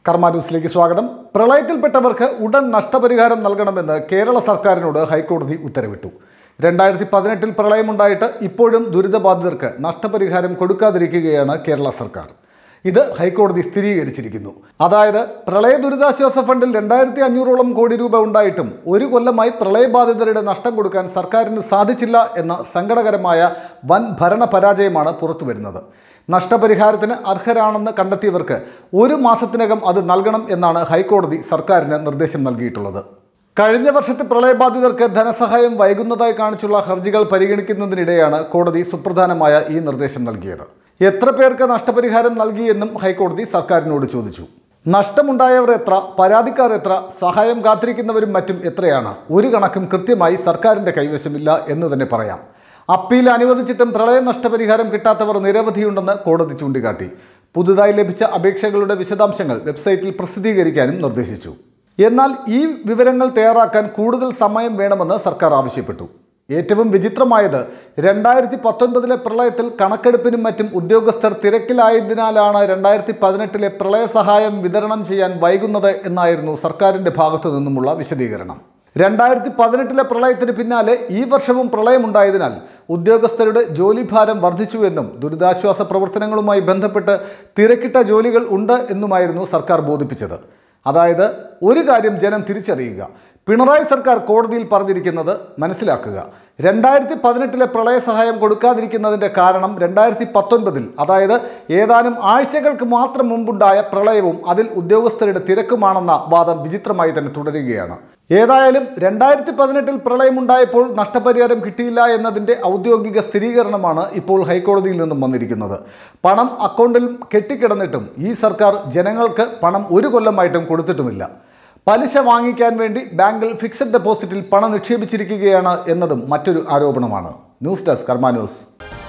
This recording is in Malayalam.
കർമ്മ ന്യൂസിലേക്ക് സ്വാഗതം പ്രളയത്തിൽപ്പെട്ടവർക്ക് ഉടൻ നഷ്ടപരിഹാരം നൽകണമെന്ന് കേരള സർക്കാരിനോട് ഹൈക്കോടതി ഉത്തരവിട്ടു രണ്ടായിരത്തി പതിനെട്ടിൽ പ്രളയമുണ്ടായിട്ട് ഇപ്പോഴും ദുരിതബാധിതർക്ക് നഷ്ടപരിഹാരം കൊടുക്കാതിരിക്കുകയാണ് കേരള സർക്കാർ ഇത് ഹൈക്കോടതി സ്ഥിരീകരിച്ചിരിക്കുന്നു അതായത് പ്രളയ ദുരിതാശ്വാസ ഫണ്ടിൽ രണ്ടായിരത്തി അഞ്ഞൂറോളം കോടി രൂപ ഉണ്ടായിട്ടും ഒരു കൊല്ലമായി പ്രളയബാധിതരുടെ നഷ്ടം കൊടുക്കാൻ സർക്കാരിന് സാധിച്ചില്ല എന്ന സങ്കടകരമായ വൻ ഭരണ പരാജയമാണ് പുറത്തുവരുന്നത് നഷ്ടപരിഹാരത്തിന് അർഹരാണെന്ന് കണ്ടെത്തിയവർക്ക് ഒരു മാസത്തിനകം അത് നൽകണം എന്നാണ് ഹൈക്കോടതി സർക്കാരിന് നിർദ്ദേശം നൽകിയിട്ടുള്ളത് കഴിഞ്ഞ വർഷത്തെ പ്രളയബാധിതർക്ക് ധനസഹായം വൈകുന്നതായി കാണിച്ചുള്ള ഹർജികൾ പരിഗണിക്കുന്നതിനിടെയാണ് കോടതി സുപ്രധാനമായ ഈ നിർദ്ദേശം നൽകിയത് എത്ര പേർക്ക് നഷ്ടപരിഹാരം നൽകിയെന്നും ഹൈക്കോടതി സർക്കാരിനോട് ചോദിച്ചു നഷ്ടമുണ്ടായവർ എത്ര പരാതിക്കാർ എത്ര സഹായം കാത്തിരിക്കുന്നവരും മറ്റും എത്രയാണ് ഒരു കണക്കും കൃത്യമായി സർക്കാരിൻ്റെ കൈവശമില്ല എന്ന് തന്നെ പറയാം അപ്പീൽ അനുവദിച്ചിട്ടും പ്രളയ നഷ്ടപരിഹാരം കിട്ടാത്തവർ നിരവധിയുണ്ടെന്ന് കോടതി ചൂണ്ടിക്കാട്ടി പുതുതായി ലഭിച്ച അപേക്ഷകളുടെ വിശദാംശങ്ങൾ വെബ്സൈറ്റിൽ പ്രസിദ്ധീകരിക്കാനും നിർദ്ദേശിച്ചു എന്നാൽ ഈ വിവരങ്ങൾ തയ്യാറാക്കാൻ കൂടുതൽ സമയം വേണമെന്ന് സർക്കാർ ആവശ്യപ്പെട്ടു ഏറ്റവും വിചിത്രമായത് രണ്ടായിരത്തി പത്തൊൻപതിലെ പ്രളയത്തിൽ കണക്കെടുപ്പിനും മറ്റും ഉദ്യോഗസ്ഥർ തിരക്കിലായതിനാലാണ് രണ്ടായിരത്തി പതിനെട്ടിലെ പ്രളയ സഹായം വിതരണം ചെയ്യാൻ വൈകുന്നത് എന്നായിരുന്നു സർക്കാരിൻ്റെ ഭാഗത്തു നിന്നുമുള്ള വിശദീകരണം രണ്ടായിരത്തി പതിനെട്ടിലെ പ്രളയത്തിന് പിന്നാലെ ഈ വർഷവും പ്രളയമുണ്ടായതിനാൽ ഉദ്യോഗസ്ഥരുടെ ജോലിഭാരം വർദ്ധിച്ചുവെന്നും ദുരിതാശ്വാസ പ്രവർത്തനങ്ങളുമായി ബന്ധപ്പെട്ട് തിരക്കിട്ട ജോലികൾ ഉണ്ട് എന്നുമായിരുന്നു സർക്കാർ ബോധിപ്പിച്ചത് അതായത് ഒരു കാര്യം ജനം തിരിച്ചറിയുക പിണറായി സർക്കാർ കോടതിയിൽ പറഞ്ഞിരിക്കുന്നത് മനസ്സിലാക്കുക രണ്ടായിരത്തി പതിനെട്ടിലെ പ്രളയ സഹായം കൊടുക്കാതിരിക്കുന്നതിൻ്റെ കാരണം രണ്ടായിരത്തി പത്തൊൻപതിൽ അതായത് ഏതാനും ആഴ്ചകൾക്ക് മാത്രം മുമ്പുണ്ടായ പ്രളയവും അതിൽ ഉദ്യോഗസ്ഥരുടെ തിരക്കുമാണെന്ന വാദം വിചിത്രമായി തന്നെ തുടരുകയാണ് ഏതായാലും രണ്ടായിരത്തി പതിനെട്ടിൽ പ്രളയമുണ്ടായപ്പോൾ നഷ്ടപരിഹാരം കിട്ടിയില്ല എന്നതിൻ്റെ ഔദ്യോഗിക സ്ഥിരീകരണമാണ് ഇപ്പോൾ ഹൈക്കോടതിയിൽ നിന്നും വന്നിരിക്കുന്നത് പണം അക്കൗണ്ടിൽ കെട്ടിക്കിടന്നിട്ടും ഈ സർക്കാർ ജനങ്ങൾക്ക് പണം ഒരു കൊല്ലമായിട്ടും കൊടുത്തിട്ടുമില്ല പലിശ വാങ്ങിക്കാൻ വേണ്ടി ബാങ്കിൽ ഫിക്സഡ് ഡെപ്പോസിറ്റിൽ പണം നിക്ഷേപിച്ചിരിക്കുകയാണ് എന്നതും മറ്റൊരു ആരോപണമാണ് ന്യൂസ് ഡെസ്ക് കർമ്മ ന്യൂസ്